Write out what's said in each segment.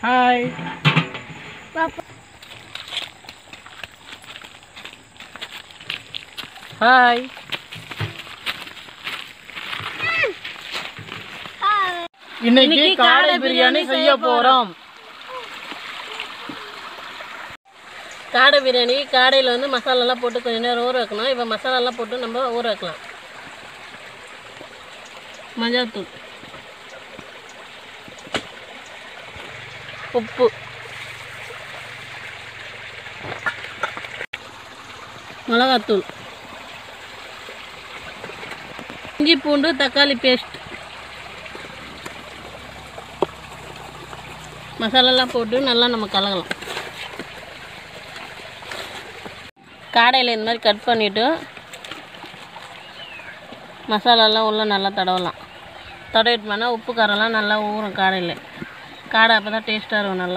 Hi hi இன்னைக்கு காடை பிரியாணி செய்ய போறோம் காடை பிரியாணி காடையில் வந்து மசாலாலாம் போட்டு கொஞ்ச நேரம் ஊற வைக்கணும் இப்போ மசாலாலாம் போட்டு நம்ம ஊற வைக்கலாம் மஞ்சள்தூள் உப்பு மிளகாத்தூள் இஞ்சி பூண்டு தக்காளி பேஸ்ட் மசாலாலாம் போட்டு நல்லா நம்ம கலக்கலாம் காடையில் இந்த மாதிரி கட் பண்ணிவிட்டு மசாலாலாம் உள்ளே நல்லா தடவலாம் தடவிட்டோம்னா உப்பு காரம்லாம் நல்லா ஊறும் காடையில் காடை அப்போ தான் டேஸ்ட்டாக இருக்கும் நல்லா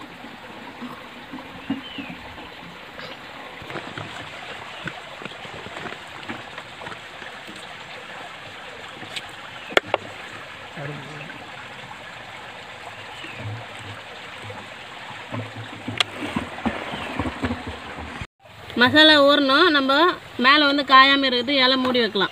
மசாலா ஊறணும் நம்ம மேலே வந்து காயாமல் இருக்குது இலை மூடி வைக்கலாம்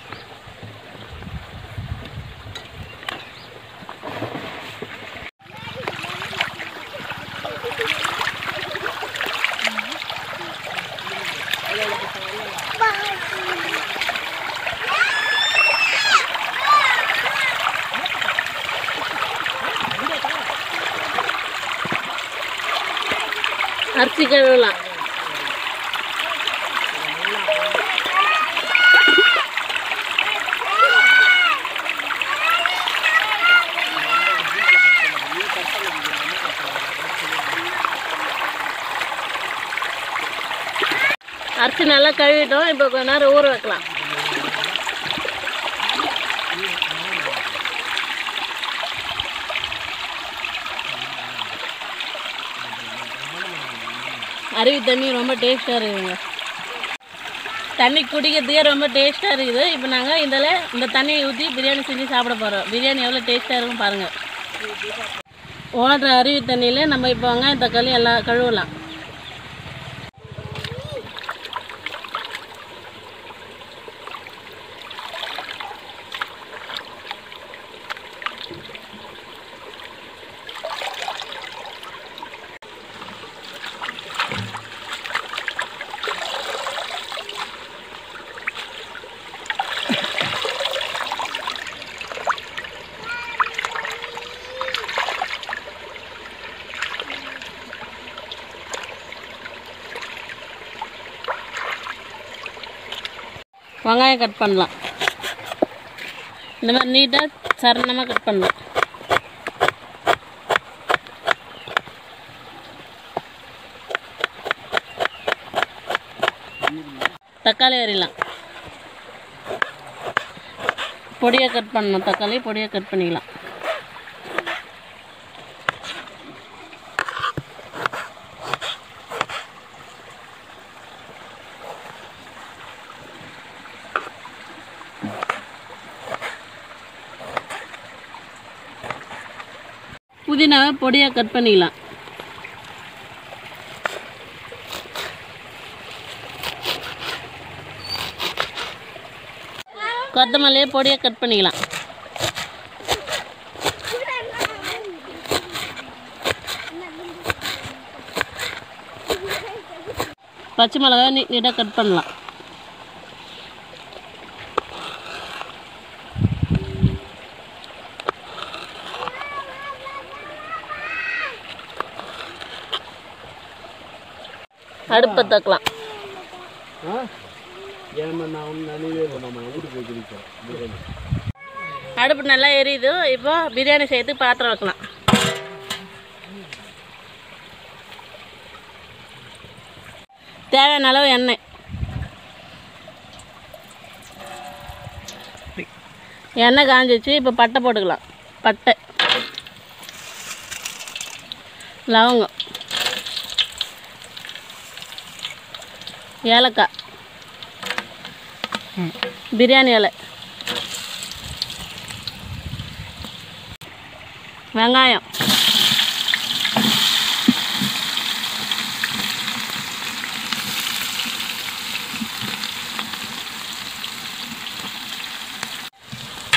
அரிசி கழுவலாம் அரிசி நல்லா கழுவிட்டோம் இப்போ கொஞ்ச நேரம் ஊற வைக்கலாம் அருவி தண்ணி ரொம்ப டேஸ்ட்டாக இருக்குதுங்க தண்ணி குடிக்கிறதுக்கே ரொம்ப டேஸ்ட்டாக இருக்குது இப்போ நாங்கள் இதில் இந்த தண்ணியை ஊற்றி பிரியாணி செஞ்சு சாப்பிட போகிறோம் பிரியாணி எவ்வளோ டேஸ்ட்டாக இருக்கும் பாருங்கள் ஓடுற அருவி தண்ணியில் நம்ம இப்போ வெங்காயம் தக்காளி எல்லாம் கழுவலாம் வெங்காயம் கட் பண்ணலாம் இந்த மாதிரி நீட்டாக சரணமாக கட் பண்ணலாம் தக்காளி அரிலாம் பொடியாக கட் பண்ணணும் தக்காளி பொடியாக கட் பண்ணிக்கலாம் புதினாவை பொடியாக கட் பண்ணிக்கலாம் கொத்தமல்லியை பொடியாக கட் பண்ணிக்கலாம் பச்சை மிளகாய் நீ நீட்டாக கட் பண்ணலாம் அடுப்பை தக்கலாம் ஏன்னா நான் ஒன்றும் நினைவே இல்லை நம்ம வீட்டுக்கு போய் குடிப்போம் பிரியாணி அடுப்பு நல்லா எரியுது இப்போ பிரியாணி செய்யறதுக்கு பாத்திரம் வைக்கலாம் தேவையான அளவு எண்ணெய் எண்ணெய் காஞ்சிச்சு இப்போ பட்டை போட்டுக்கலாம் பட்டை லவங்கம் ஏலக்காய் பிரியாணி இலை வெங்காயம்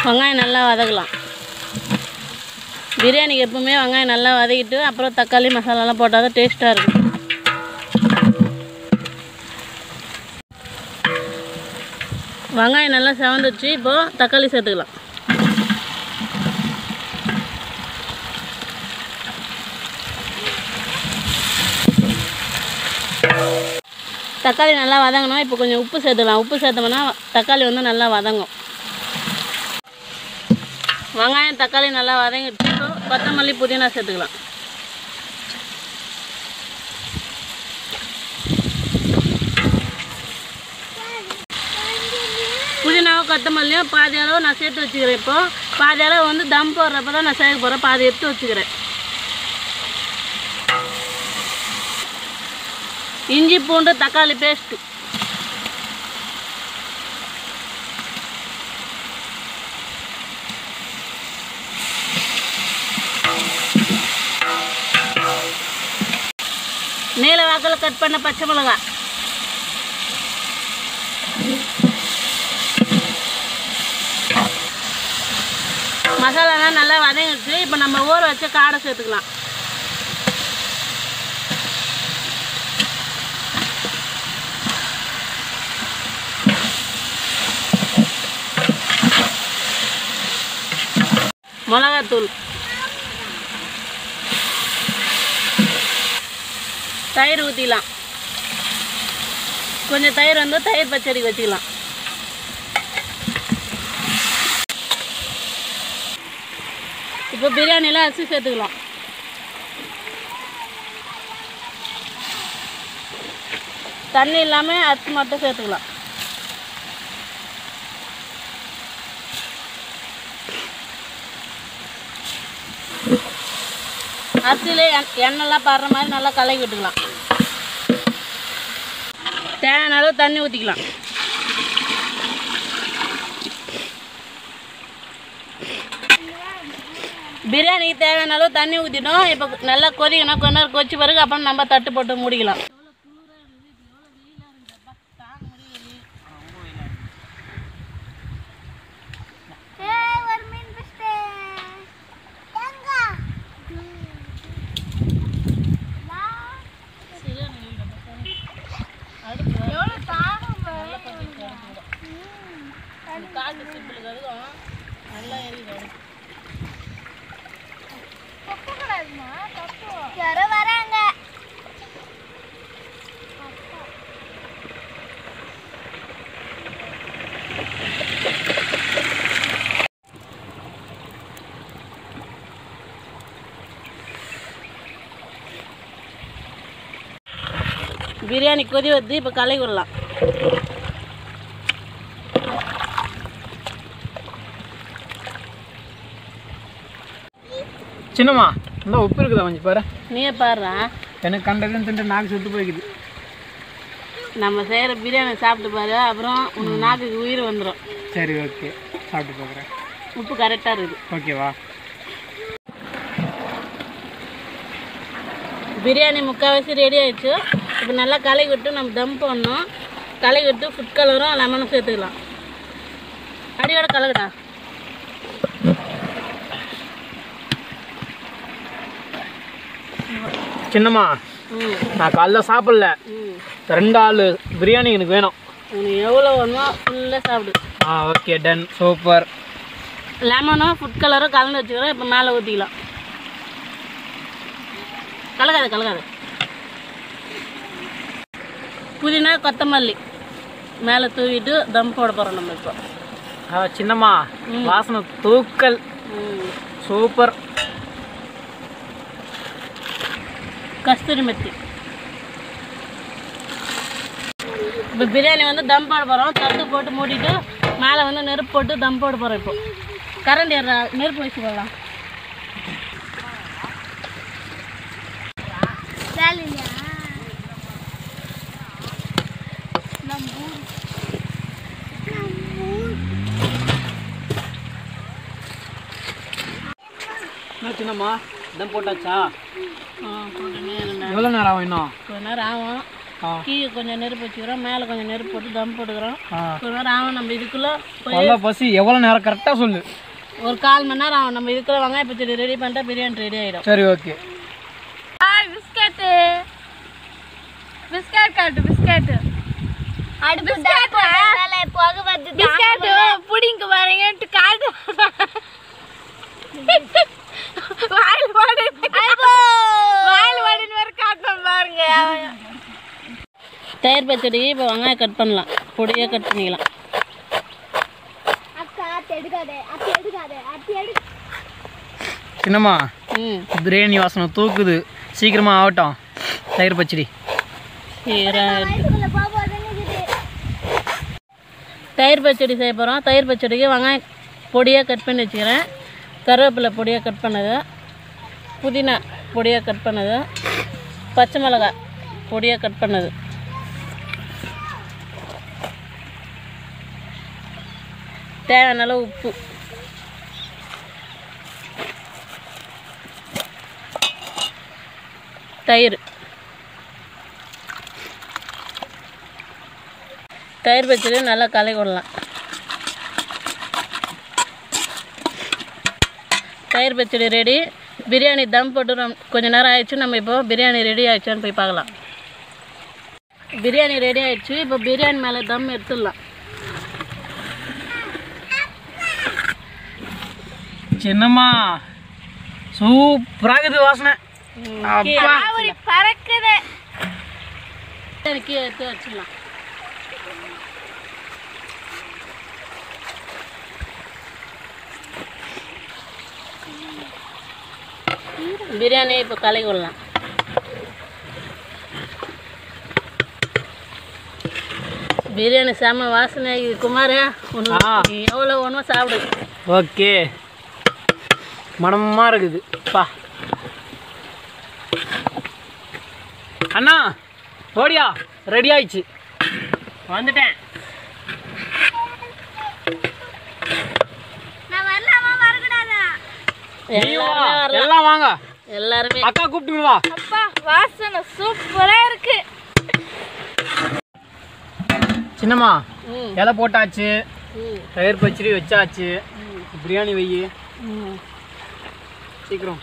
வெங்காயம் நல்லா வதக்கலாம் பிரியாணிக்கு எப்பவுமே வெங்காயம் நல்லா வதக்கிட்டு அப்புறம் தக்காளி மசாலாலாம் போட்டால் தான் டேஸ்ட்டாக இருக்கும் வெங்காயம் நல்லா செவந்துச்சு இப்போது தக்காளி சேர்த்துக்கலாம் தக்காளி நல்லா வதங்கணும் இப்போ கொஞ்சம் உப்பு சேர்த்துக்கலாம் உப்பு சேர்த்தோம்னா தக்காளி வந்து நல்லா வதங்கும் வெங்காயம் தக்காளி நல்லா வதங்கிட்டு இப்போ கொத்தமல்லி புதினா சேர்த்துக்கலாம் புதினாவும் கொத்தமல்லியும் பாதி அளவு நான் சேர்த்து வச்சுக்கிறேன் இப்போ பாதி அளவு வந்து தம் போடுறப்ப தான் நான் சேர்க்க போகிறேன் பாதி எடுத்து வச்சுக்கிறேன் இஞ்சி பூண்டு தக்காளி பேஸ்ட்டு நீல வாக்கில் கட் பண்ண பச்சை மிளகாய் மசாலாலாம் நல்லா வதங்கிடுச்சு இப்போ நம்ம ஊற வச்ச காடை சேர்த்துக்கலாம் மிளகாத்தூள் தயிர் ஊற்றிக்கலாம் கொஞ்சம் தயிர் வந்து தயிர் பச்சடி வச்சுக்கலாம் இப்போ பிரியாணியில் அரிசி சேர்த்துக்கலாம் தண்ணி இல்லாமல் அரிசி மட்டும் சேர்த்துக்கலாம் அரிசியிலே எண் எண்ணெய்லாம் படுற மாதிரி நல்லா கலக்கி விட்டுக்கலாம் தேவையான அளவு தண்ணி ஊற்றிக்கலாம் பிரியாணிக்கு தேவையான அளவு தண்ணி ஊற்றிட்டோம் இப்போ நல்லா கொதிக்கணும் கொஞ்ச நேரம் கொச்சி பிறகு அப்புறம் நம்ம தட்டு போட்டு மூடிக்கலாம் ஒரு மீன் பிடிச்சிட்டு எங்க எவ்வளோ தாகம் காட்டு சிம்பிளுக்கு அதுவும் நல்லா எரியுது யாரோ வராங்க பிரியாணி கொதி வருது இப்போ கலக்கி விடலாம் சின்னம்மா இந்த உப்பு இருக்குதா கொஞ்சம் பாரு நீயே பாடுறா எனக்கு கண்டதுன்னு தின்ட்டு நாக்கு சுட்டு போய்க்குது நம்ம செய்கிற பிரியாணி சாப்பிட்டு பாரு அப்புறம் உனக்கு நாக்குக்கு உயிர் வந்துடும் சரி ஓகே சாப்பிட்டு பார்க்குறேன் உப்பு கரெக்டாக இருக்குது ஓகேவா பிரியாணி முக்கால்வாசி ரெடி ஆயிடுச்சு இப்போ நல்லா கலக்கி விட்டு நம்ம தம் பண்ணணும் கலக்கி விட்டு ஃபுட் கலரும் லெமனும் சேர்த்துக்கலாம் அடியோட கலக்குடா சின்னம்மா ம் நான் காலைல சாப்பிடல ம் ரெண்டு ஆள் பிரியாணி எனக்கு வேணும் உனக்கு எவ்வளோ வேணுமோ ஃபுல்லாக சாப்பிடு ஆ ஓகே டன் சூப்பர் லெமனும் ஃபுட் கலரும் கலந்து வச்சுக்கிறோம் இப்போ மேலே ஊற்றிக்கலாம் கலக்காத கலக்காத புதினா கொத்தமல்லி மேலே தூவிட்டு தம் போட போகிறோம் நம்ம இப்போ ஆ சின்னம்மா வாசனை தூக்கல் ம் சூப்பர் கஸ்தூரி மெத்தி இப்போ பிரியாணி வந்து தம் போட போகிறோம் தட்டு போட்டு மூடிட்டு மேலே வந்து நெருப்பு போட்டு தம் போட போகிறோம் இப்போ கரண்ட் ஏற நெருப்பு வச்சு போடலாம் வேலையா நம்ம ஊர் நம்ம ஊர் என்ன சின்னம்மா தம் போட்டாச்சா ஆ போட்டுனே இருந்தேன் எவ்வளோ நேரம் ஆகும் இன்னும் கொஞ்ச நேரம் ஆகும் ஆ. கீழே கொஞ்சம் நெருப்பு வச்சுக்கிறோம் மேலே கொஞ்சம் நெருப்பு போட்டு தம் போட்டுக்கிறோம் ஆ ஒரு நேரம் ஆகும் நம்ம இதுக்குள்ளே போய் நல்லா பசி எவ்வளோ நேரம் கரெக்டாக சொல்லு ஒரு கால் மணி நேரம் ஆகும் நம்ம இதுக்குள்ளே வெங்காய பச்சடி ரெடி பண்ணிட்டா பிரியாணி ரெடி ஆகிடும் சரி ஓகே பிஸ்கட்டு பிஸ்கட் காட்டு பிஸ்கட் அடுப்பு மேல புகை வந்து பிஸ்கட் புடிங்க பாருங்கன்ட்டு காட்டு வாயில் வாடு வாயில் வாடின்னு வேற காட்டணும் பாருங்க தயிர் பச்சடி இப்போ வெங்காயம் கட் பண்ணலாம் பொடியாக கட் பண்ணிக்கலாம் அக்கா அத்தை எடுக்காதே அத்தை எடுக்காதே அத்தை எடுக்க சின்னம்மா ம் பிரியாணி வாசனை தூக்குது சீக்கிரமா ஆகட்டும் தயிர் பச்சடி சீராக வயிற்றுக்குள்ள போகும்போதுன்னு இருக்குது தயிர் பச்சடி செய்ய போகிறோம் தயிர் பச்சடிக்கு வெங்காயம் பொடியாக கட் பண்ணி வச்சுக்கிறேன் கருவேப்பிலை பொடியாக கட் பண்ணது புதினா பொடியாக கட் பண்ணது பச்சை மிளகாய் பொடியாக கட் பண்ணது தேவையான அளவு உப்பு தயிர் தயிர் பச்சடி நல்லா கலக்கி விடலாம் தயிர் பச்சடி ரெடி பிரியாணி தம் போட்டு ரொம்- கொஞ்ச நேரம் ஆயிடுச்சு நம்ம இப்போ பிரியாணி ரெடி ஆயிடுச்சான்னு போய் பார்க்கலாம் பிரியாணி ரெடி ஆயிடுச்சு இப்போ பிரியாணி மேலே தம் எடுத்துடலாம் சின்னம்மா சூப்பராகுது வாசனை அப்பா பறக்குது பிரியாணிக்கு எடுத்து வச்சிடலாம் பிரியாணி இப்போ கலக்கி விடலாம் பிரியாணி செம்ம வாசனை இது குமார் ஒன்று ஆ. நீ எவ்வளோ வேணுமோ சாப்பிடு ஓகே மனமா இருக்குது பா அண்ணா ஓடியா ரெடி ஆயிடுச்சு வந்துட்டேன் நான் வரலாமா வரக்கூடாதா நீ வா, எல்லாருமே வரலாம் எல்லாம் வாங்க எல்லாருமே அக்கா கூப்பிட்டுங்க வா அப்பா வாசனை சூப்பரா இருக்கு சின்னம்மா ம் இலை போட்டாச்சு ம் தயிர் பச்சடி வச்சாச்சு பிரியாணி வையி ம் சீக்கிரம்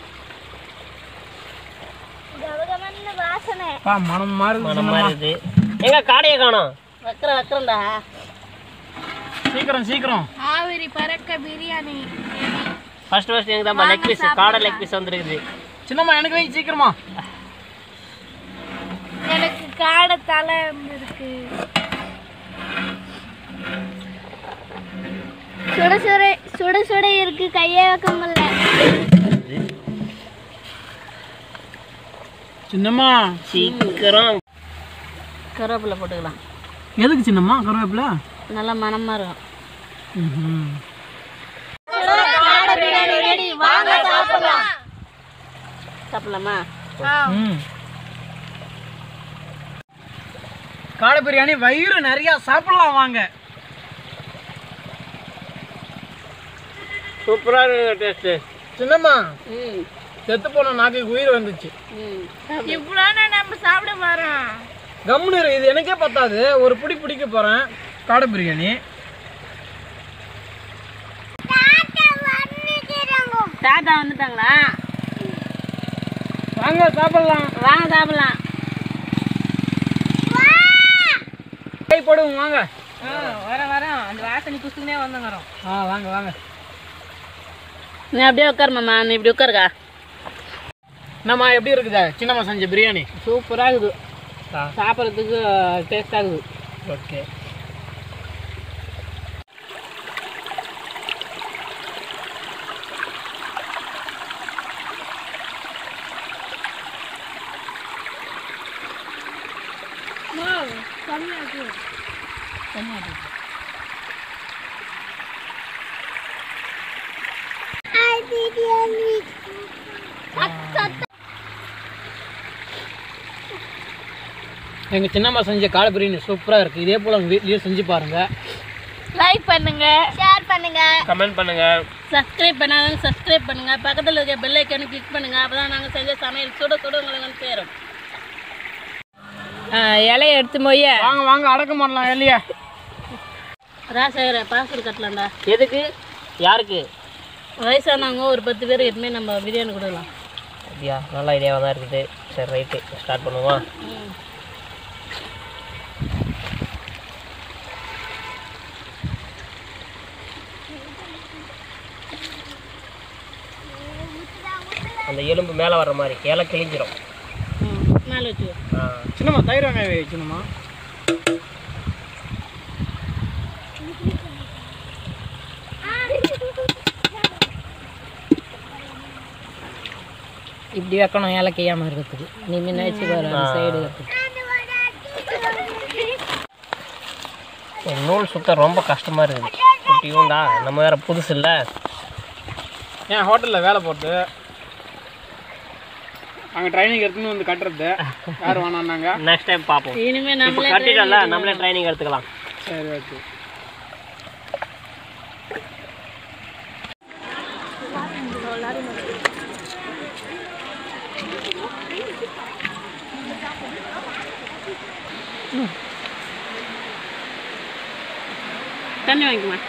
கவகமன்னு வாசனை பா மனமா இருக்குது எங்க காடையை காணோம் வைக்கிறேன் வைக்கிறேன்டா சீக்கிரம் சீக்கிரம் ஆவிரி பறக்க பிரியாணி ஃபர்ஸ்ட் ஃபர்ஸ்ட் எங்க தான் லெக் பீஸ் காடை லெக் பீஸ் வந்துருக்குது சின்னம்மா எனக்கு வை சீக்கிரமா எனக்கு காடை தலை இருக்கு சுட சுட சுட சுட இருக்கு கையே வைக்க முடியல சின்னம்மா சீக்கிரம் கருவேப்பிலை போட்டுக்கலாம் எதுக்கு சின்னம்மா கருவேப்பிலை நல்லா மணமாக இருக்கும் ம்ஹும். சாப்பிடலாமா ம் காடை பிரியாணி வயிறு நிறைய சாப்பிடலாம் வாங்க சூப்பரா இருக்கு டேஸ்ட் சின்னம்மா ம் செத்து போன நாக்கு உயிர் வந்துச்சு ம் இவ்வளோ நம்ம சாப்பிட போறோம் கம்முன்னு இரு, இது எனக்கே பத்தாது ஒரு பிடி பிடிக்க போறேன் காடை பிரியாணி தாத்தா வந்துட்டாங்களா வாங்க சாப்பிடலாம் வாங்க சாப்பிடலாம் கை போடுவோம் வாங்க வரேன் வரேன் அந்த வாசனை குசுக்குனே வந்துங்கிறோம் ஆ வாங்க வாங்க நீ அப்படியே உட்காரு மாமா நீ இப்படி உட்காருக்கா என்னம்மா எப்படி இருக்குதா சின்னம்மா செஞ்ச பிரியாணி சூப்பராக இருக்குது சாப்பிட்றதுக்கு டேஸ்டாக இருக்குது ஓகே எங்கள் சின்னம்மா செஞ்ச காடை பிரியாணி சூப்பராக இருக்குது இதே போல் உங்கள் வீட்லேயே செஞ்சு பாருங்கள் லைக் பண்ணுங்க ஷேர் பண்ணுங்க கமெண்ட் பண்ணுங்க சப்ஸ்கிரைப் பண்ணாதவங்க சப்ஸ்கிரைப் பண்ணுங்க பக்கத்தில் இருக்க பெல் ஐக்கானு கிளிக் பண்ணுங்க அப்பதான் நாங்கள் செஞ்ச சமையல் சுட சுட உங்களுக்கு வந்து சேரும் இலைய எடுத்து மொய்ய வாங்க வாங்க அடக்கம் பண்ணலாம் இல்லையா ராசாயிர பாசல் கட்டலாம்டா எதுக்கு யாருக்கு வயசானவங்க ஒரு பத்து பேர் எதுவுமே நம்ம பிரியாணி கொடுக்கலாம் அப்படியா நல்ல ஐடியாவாக தான் இருக்குது சரி ரைட்டு ஸ்டார்ட் பண்ணுவோம் அந்த எலும்பு மேலே வர்ற மாதிரி இலை கிழிஞ்சிரும் ம் மேலே வச்சு ஆ சின்னம்மா தயிர் வெங்காயம் வை, சின்னம்மா இப்படி வைக்கணும் ஏலக்கையாம இருக்கிறதுக்கு நீ முன்ன வச்சு பாரு அந்த சைடு இந்த நூல் சுத்த ரொம்ப கஷ்டமாக இருக்குது குட்டியும்டா நம்ம வேறு புதுசு இல்லை ஏன் ஹோட்டலில் வேலை போட்டு அங்கே ட்ரைனிங் எடுத்துன்னு வந்து கட்டுறது யார் வேணான்னாங்க நெக்ஸ்ட் டைம் பார்ப்போம் இனிமே இப்போ நம்மளே கட்டிட்டோம்ல நம்மளே ட்ரைனிங் எடுத்துக்கலாம் சரி ஓகே தண்ணி வாங்கிக்குமா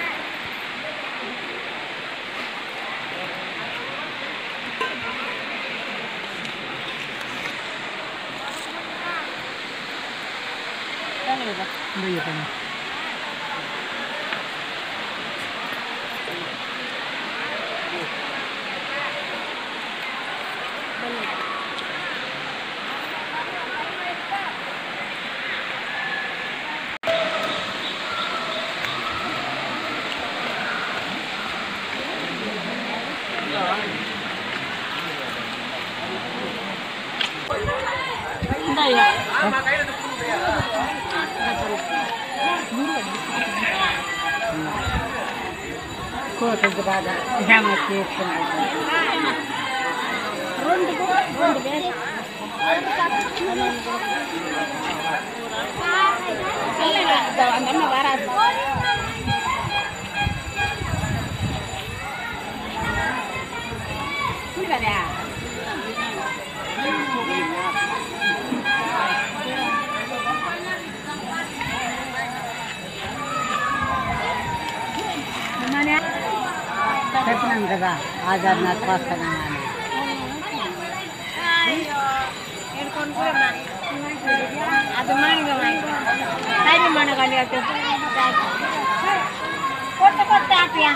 இந்தாயா కదా ఆధార్ నాకు వస్తాను ಅದು ಮಾಡಿ ಮಾಡಿ ಕೊಟ್ಟು ಕೊಟ್ಟು ಹಾಕಿಯ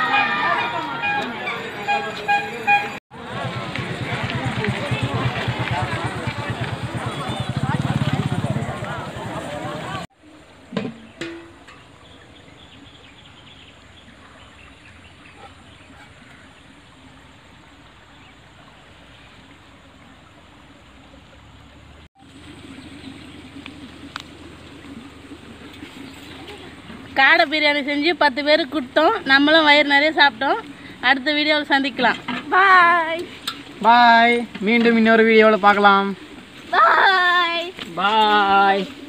காடை பிரியாணி செஞ்சு பத்து பேருக்கு கொடுத்தோம் நம்மளும் வயிறு நிறைய சாப்பிட்டோம் அடுத்த வீடியோவில் சந்திக்கலாம் ಬಾಯ್ பாய் மீண்டும் இன்னொரு வீடியோவில் பார்க்கலாம் ಬಾಯ್ பாய்